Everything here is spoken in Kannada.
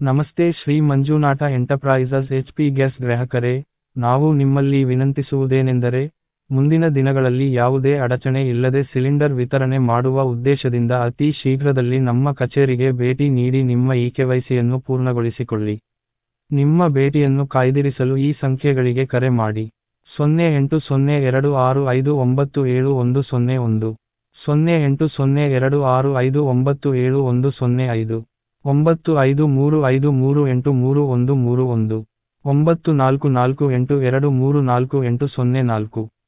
ನಮಸ್ತೆ Shri Manjunatha enterprises H P gas ಗ್ರಾಹಕರೇ ನಾವು ನಿಮ್ಮಲ್ಲಿ ವಿನಂತಿಸುವುದೇನೆಂದರೆ ಮುಂದಿನ ದಿನಗಳಲ್ಲಿ ಯಾವುದೇ ಅಡಚಣೆ ಇಲ್ಲದೆ ಸಿಲಿಂಡರ್ ವಿತರಣೆ ಮಾಡುವ ಉದ್ದೇಶದಿಂದ ಅತಿ ಶೀಘ್ರದಲ್ಲಿ ನಮ್ಮ ಕಚೇರಿಗೆ ಭೇಟಿ ನೀಡಿ ನಿಮ್ಮ ಇಕೆವೈಸಿಯನ್ನು ಪೂರ್ಣಗೊಳಿಸಿಕೊಳ್ಳಿ ನಿಮ್ಮ ಭೇಟಿಯನ್ನು ಕಾಯ್ದಿರಿಸಲು ಈ ಸಂಖ್ಯೆಗಳಿಗೆ ಕರೆ ಮಾಡಿ ಸೊನ್ನೆ ಎಂಟು ಸೊನ್ನೆ ಎರಡು ಆರು ಐದು ಒಂಬತ್ತು ಏಳು ಒಂದು ಸೊನ್ನೆ ಒಂದು ಸೊನ್ನೆ ಎಂಟು ಸೊನ್ನೆ ಎರಡು ಆರು ಐದು ಒಂಬತ್ತು ಏಳು ಒಂದು ಸೊನ್ನೆ ಐದು ಒಂಬತ್ತು ಐದು ಮೂರು ಐದು ಮೂರು ಎಂಟು ಮೂರು ಒಂದು ಮೂರು ಒಂದು ಒಂಬತ್ತು ನಾಲ್ಕು ನಾಲ್ಕು ಎಂಟು ಎರಡು ಮೂರು ನಾಲ್ಕು ಎಂಟು ಸೊನ್ನೆ ನಾಲ್ಕು